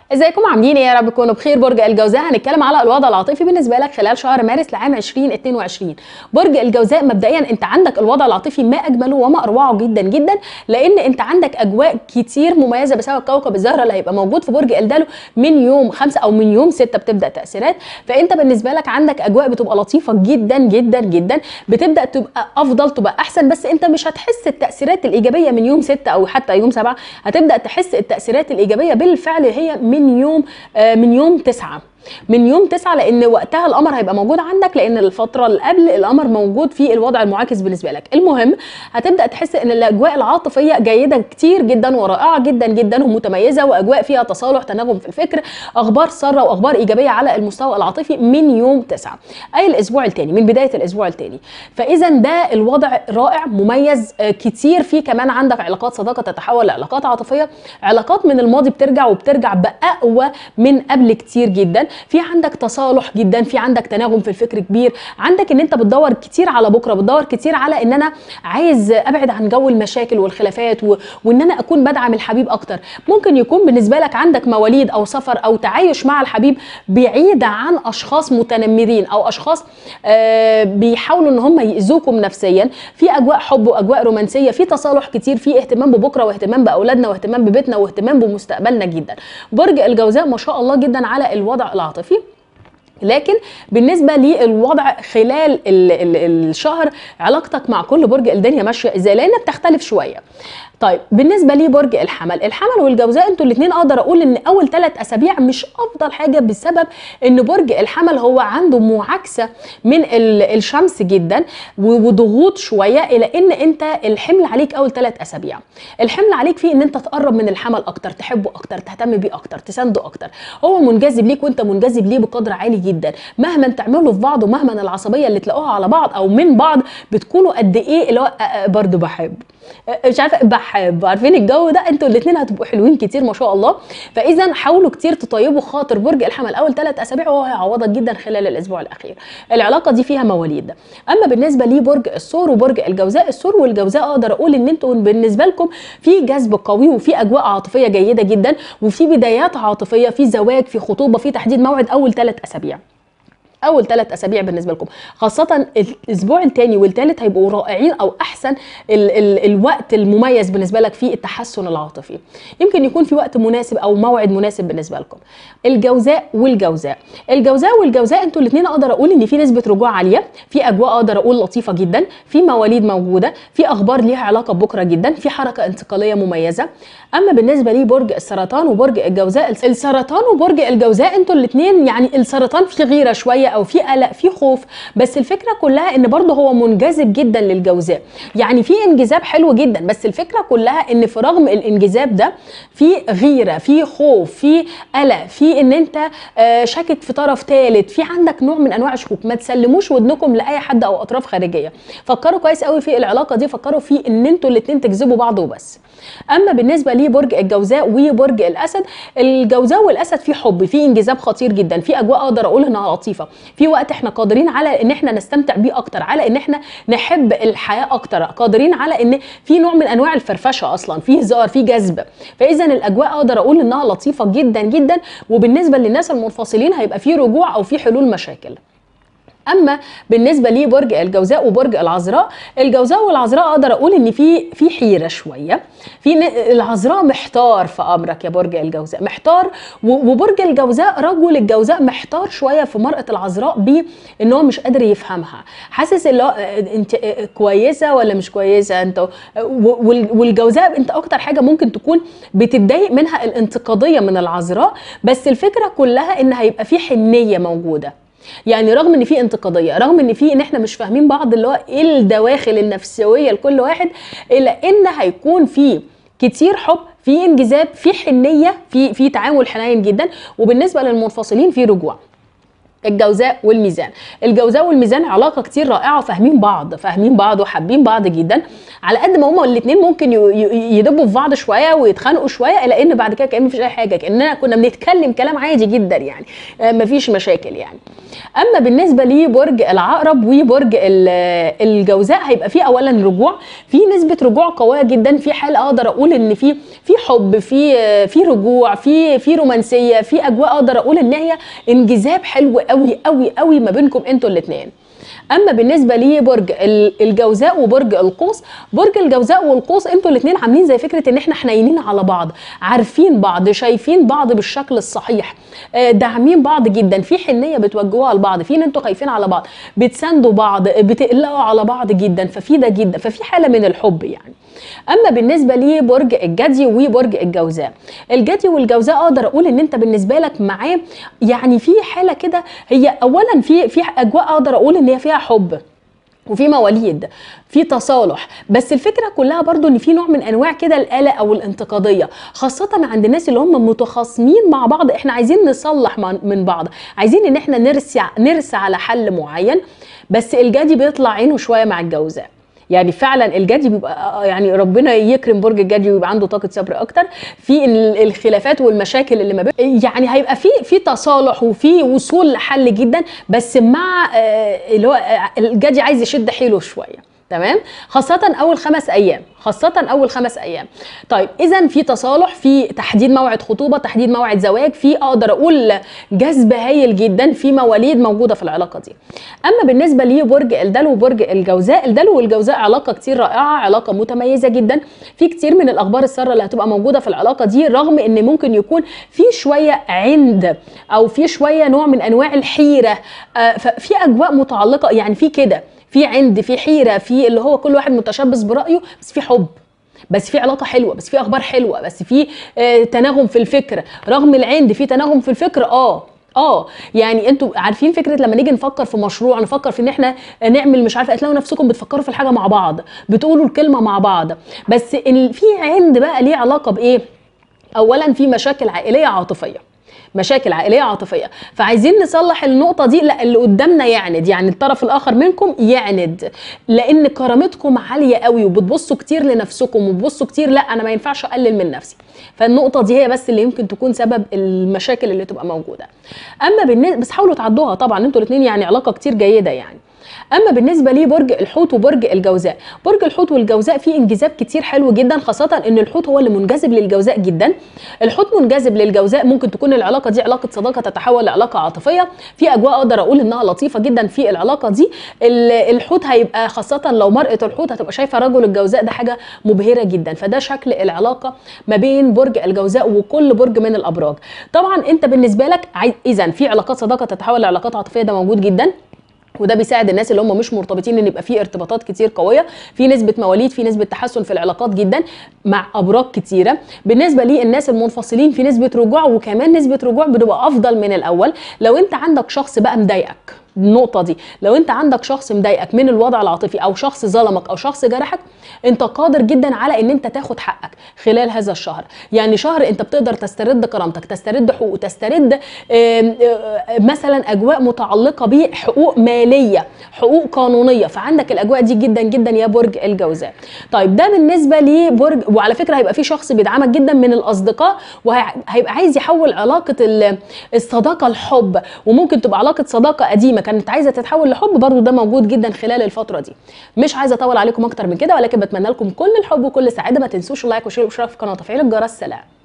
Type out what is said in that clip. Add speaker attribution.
Speaker 1: ازيكم عاملين ايه يا رب تكونوا بخير برج الجوزاء هنتكلم على الوضع العاطفي بالنسبه لك خلال شهر مارس لعام 2022 برج الجوزاء مبدئيا انت عندك الوضع العاطفي ما اجمله وما اروعه جدا جدا لان انت عندك اجواء كتير مميزه بسبب كوكب الزهره اللي هيبقى موجود في برج الدلو من يوم خمسة او من يوم ستة بتبدا تاثيرات فانت بالنسبه لك عندك اجواء بتبقى لطيفه جدا جدا جدا بتبدا تبقى افضل تبقى احسن بس انت مش هتحس التاثيرات الايجابيه من يوم ستة او حتى يوم سبعة هتبدا تحس التاثيرات الايجابيه بالفعل هي من يوم آه، من يوم تسعة من يوم تسعة لان وقتها القمر هيبقى موجود عندك لان الفتره اللي قبل القمر موجود في الوضع المعاكس بالنسبه لك المهم هتبدا تحس ان الاجواء العاطفيه جيده كتير جدا ورائعه جدا جدا ومتميزه واجواء فيها تصالح تناغم في الفكر اخبار ساره واخبار ايجابيه على المستوى العاطفي من يوم تسعة اي الاسبوع الثاني من بدايه الاسبوع الثاني فاذا ده الوضع رائع مميز آه، كتير فيه كمان عندك علاقات صداقه تتحول لعلاقات عاطفيه علاقات من الماضي بترجع وبترجع باقوى من قبل كتير جدا في عندك تصالح جدا في عندك تناغم في الفكر كبير عندك ان انت بتدور كتير على بكره بتدور كتير على ان انا عايز ابعد عن جو المشاكل والخلافات و... وان انا اكون بدعم الحبيب اكتر ممكن يكون بالنسبه لك عندك مواليد او سفر او تعايش مع الحبيب بعيد عن اشخاص متنمرين او اشخاص آه بيحاولوا ان هم يأذوكم نفسيا في اجواء حب واجواء رومانسيه في تصالح كتير في اهتمام ببكره واهتمام باولادنا واهتمام ببيتنا واهتمام بمستقبلنا جدا برج الجوزاء ما شاء الله جدا على الوضع العاطفي لكن بالنسبه للوضع خلال ال ال الشهر علاقتك مع كل برج الدنيا ماشيه ازاي لان بتختلف شويه طيب بالنسبه لي برج الحمل الحمل والجوزاء انتوا الاثنين اقدر اقول ان اول ثلاث اسابيع مش افضل حاجه بسبب ان برج الحمل هو عنده معاكسه من ال- الشمس جدا و- وضغوط شويه الى ان انت الحمل عليك اول ثلاث اسابيع الحمل عليك فيه ان انت تقرب من الحمل اكتر تحبه اكتر تهتم بيه اكتر تسنده اكتر هو منجذب ليك وانت منجذب ليه بقدر عالي جدا مهما تعملوا في بعض ومهما العصبيه اللي تلاقوها على بعض او من بعض بتكونوا قد ايه اللي هو أ- أ- برضه بحب أ- مش عارفه بحب عارفين الجو ده انتوا الاثنين هتبقوا حلوين كتير ما شاء الله فاذا حاولوا كتير تطيبوا خاطر برج الحمل اول ثلاث اسابيع وهو هيعوضك جدا خلال الاسبوع الاخير العلاقه دي فيها مواليد اما بالنسبه لي برج الثور وبرج الجوزاء الثور والجوزاء اقدر اقول ان انتوا بالنسبه لكم في جذب قوي وفي اجواء عاطفيه جيده جدا وفي بدايات عاطفيه في زواج في خطوبه في تحديد موعد اول ثلاث اسابيع اول ثلاث اسابيع بالنسبه لكم خاصه الاسبوع الثاني والثالث هيبقوا رائعين او احسن ال ال الوقت المميز بالنسبه لك في التحسن العاطفي يمكن يكون في وقت مناسب او موعد مناسب بالنسبه لكم الجوزاء والجوزاء الجوزاء والجوزاء انتوا الاثنين اقدر اقول ان في نسبه رجوع عاليه في اجواء اقدر اقول لطيفه جدا في مواليد موجوده في اخبار ليها علاقه ببكره جدا في حركه انتقاليه مميزه اما بالنسبه لي برج السرطان وبرج الجوزاء السرطان وبرج الجوزاء انتوا الاثنين يعني السرطان في غيره شويه او في قلق في خوف بس الفكره كلها ان برضه هو منجذب جدا للجوزاء يعني في انجذاب حلو جدا بس الفكره كلها ان في رغم الانجذاب ده في غيره في خوف في قلق في ان انت آه، شاكك في طرف ثالث في عندك نوع من انواع الشكوك ما تسلموش ودنكم لاي حد او اطراف خارجيه فكروا كويس قوي في العلاقه دي فكروا في ان انتوا الاثنين تجذبوا بعض وبس اما بالنسبه لي برج الجوزاء وبرج الاسد الجوزاء والاسد في حب في انجذاب خطير جدا في اجواء اقدر اقول انها لطيفه في وقت احنا قادرين على ان احنا نستمتع بيه اكتر على ان احنا نحب الحياه اكتر قادرين على ان في نوع من انواع الفرفشه اصلا في هزار في جذب فاذا الاجواء اقدر اقول انها لطيفه جدا جدا وبالنسبه للناس المنفصلين هيبقى في رجوع او في حلول مشاكل اما بالنسبه لي برج الجوزاء وبرج العذراء الجوزاء والعذراء اقدر اقول ان في في حيره شويه في ن- العذراء محتار في امرك يا برج الجوزاء محتار و- وبرج الجوزاء رجل الجوزاء محتار شويه في مرأة العذراء بان هو مش قادر يفهمها حاسس اللي هو آه، انت آه، كويسه ولا مش كويسه انت و- وال- والجوزاء انت اكتر حاجه ممكن تكون بتتضايق منها الانتقاديه من العذراء بس الفكره كلها ان هيبقى في حنيه موجوده يعني رغم ان في انتقاديه رغم ان في ان احنا مش فاهمين بعض اللي هو ايه الدواخل النفسيه لكل واحد الا ان هيكون في كتير حب في انجذاب في حنيه في في تعامل حنين جدا وبالنسبه للمنفصلين في رجوع الجوزاء والميزان الجوزاء والميزان علاقه كتير رائعه وفاهمين بعض فاهمين بعض وحابين بعض جدا على قد ما هما الاثنين ممكن ي- ي- يدبوا في بعض شويه ويتخانقوا شويه الا ان بعد كده كان مفيش اي حاجه كاننا كنا بنتكلم كلام عادي جدا يعني آه، مفيش مشاكل يعني اما بالنسبه لبرج العقرب وبرج ال- الجوزاء هيبقى فيه اولا رجوع في نسبه رجوع قويه جدا في حال اقدر اقول ان في في حب في في رجوع في في رومانسيه في اجواء اقدر اقول ان هي انجذاب حلو قوي قوي قوي ما بينكم انتوا الاثنين اما بالنسبه لبرج ال- الجوزاء وبرج القوس برج الجوزاء والقوس انتوا الاثنين عاملين زي فكره ان احنا حنينين على بعض عارفين بعض شايفين بعض بالشكل الصحيح آه، داعمين بعض جدا في حنيه بتوجهوها لبعض في ان انتوا خايفين على بعض بتساندوا بعض بتقلقوا على بعض جدا ففي ده جدا ففي حاله من الحب يعني اما بالنسبه لبرج الجدي وبرج الجوزاء الجدي والجوزاء اقدر اقول ان انت بالنسبه لك معاه يعني في حاله كده هي اولا في في اجواء اقدر اقول ان هي فيها حب وفي مواليد في تصالح بس الفكره كلها برضو ان في نوع من انواع كده القلق او الانتقاديه خاصه عند الناس اللي هم متخاصمين مع بعض احنا عايزين نصلح مع- من بعض عايزين ان احنا نرسي نرسى على حل معين بس الجدي بيطلع عينه شويه مع الجوزاء يعني فعلا الجدي بيبقى يعني ربنا يكرم برج الجدي ويبقى عنده طاقه صبر اكتر في ال- الخلافات والمشاكل اللي ما بين يعني هيبقى في في تصالح وفي وصول لحل جدا بس مع آه، اللي هو آه، الجدي عايز يشد حيله شويه تمام خاصة أول خمس أيام خاصة أول خمس أيام طيب إذا في تصالح في تحديد موعد خطوبة تحديد موعد زواج في أقدر أقول جذب هايل جدا في مواليد موجودة في العلاقة دي أما بالنسبة لبرج الدلو وبرج الجوزاء الدلو والجوزاء علاقة كتير رائعة علاقة متميزة جدا في كتير من الأخبار السارة اللي هتبقى موجودة في العلاقة دي رغم إن ممكن يكون في شوية عند أو في شوية نوع من أنواع الحيرة آه، ففي أجواء متعلقة يعني في كده في عند في حيره في اللي هو كل واحد متشبث برايه بس في حب بس في علاقه حلوه بس في اخبار حلوه بس في آه تناغم في الفكر رغم العند في تناغم في الفكر اه اه يعني انتوا عارفين فكره لما نيجي نفكر في مشروع نفكر في ان احنا نعمل مش عارفه تلاقوا نفسكم بتفكروا في الحاجه مع بعض بتقولوا الكلمه مع بعض بس ال- في عند بقى ليه علاقه بايه اولا في مشاكل عائليه عاطفيه مشاكل عائليه عاطفيه فعايزين نصلح النقطه دي لا اللي قدامنا يعند يعني الطرف الاخر منكم يعند لان كرامتكم عاليه قوي وبتبصوا كتير لنفسكم وبتبصوا كتير لا انا ما ينفعش اقلل من نفسي فالنقطه دي هي بس اللي يمكن تكون سبب المشاكل اللي تبقى موجوده اما بالنسبه بس حاولوا تعدوها طبعا انتوا الاثنين يعني علاقه كتير جيده يعني اما بالنسبه لي برج الحوت وبرج الجوزاء برج الحوت والجوزاء فيه انجذاب كتير حلو جدا خاصه ان الحوت هو اللي منجذب للجوزاء جدا الحوت منجذب للجوزاء ممكن تكون العلاقه دي علاقه صداقه تتحول لعلاقه عاطفيه في اجواء اقدر اقول انها لطيفه جدا في العلاقه دي ال- الحوت هيبقى خاصه لو مرأة الحوت هتبقى شايفه رجل الجوزاء ده حاجه مبهره جدا فده شكل العلاقه ما بين برج الجوزاء وكل برج من الابراج طبعا انت بالنسبه لك عايز اذا في علاقات صداقه تتحول لعلاقات عاطفيه ده موجود جدا وده بيساعد الناس اللي هم مش مرتبطين ان يبقى في ارتباطات كتير قويه في نسبه مواليد في نسبه تحسن في العلاقات جدا مع ابراج كتيره بالنسبه للناس المنفصلين في نسبه رجوع وكمان نسبه رجوع بتبقى افضل من الاول لو انت عندك شخص بقى مضايقك النقطة دي لو انت عندك شخص مضايقك من الوضع العاطفي او شخص ظلمك او شخص جرحك انت قادر جدا على ان انت تاخد حقك خلال هذا الشهر يعني شهر انت بتقدر تسترد كرامتك تسترد حقوق تسترد آم، آم، مثلا اجواء متعلقة بحقوق مالية حقوق قانونية فعندك الاجواء دي جدا جدا يا برج الجوزاء طيب ده بالنسبة لبرج وعلى فكرة هيبقى في شخص بيدعمك جدا من الاصدقاء وهيبقى عايز يحول علاقة ال- الصداقة لحب وممكن تبقى علاقة صداقة قديمة كانت عايزة تتحول لحب برضو ده موجود جدا خلال الفترة دي مش عايزة اطول عليكم اكتر من كده ولكن بتمنى لكم كل الحب وكل السعادة ما تنسوش اللايك والشير والاشتراك في القناة وتفعيل الجرس سلام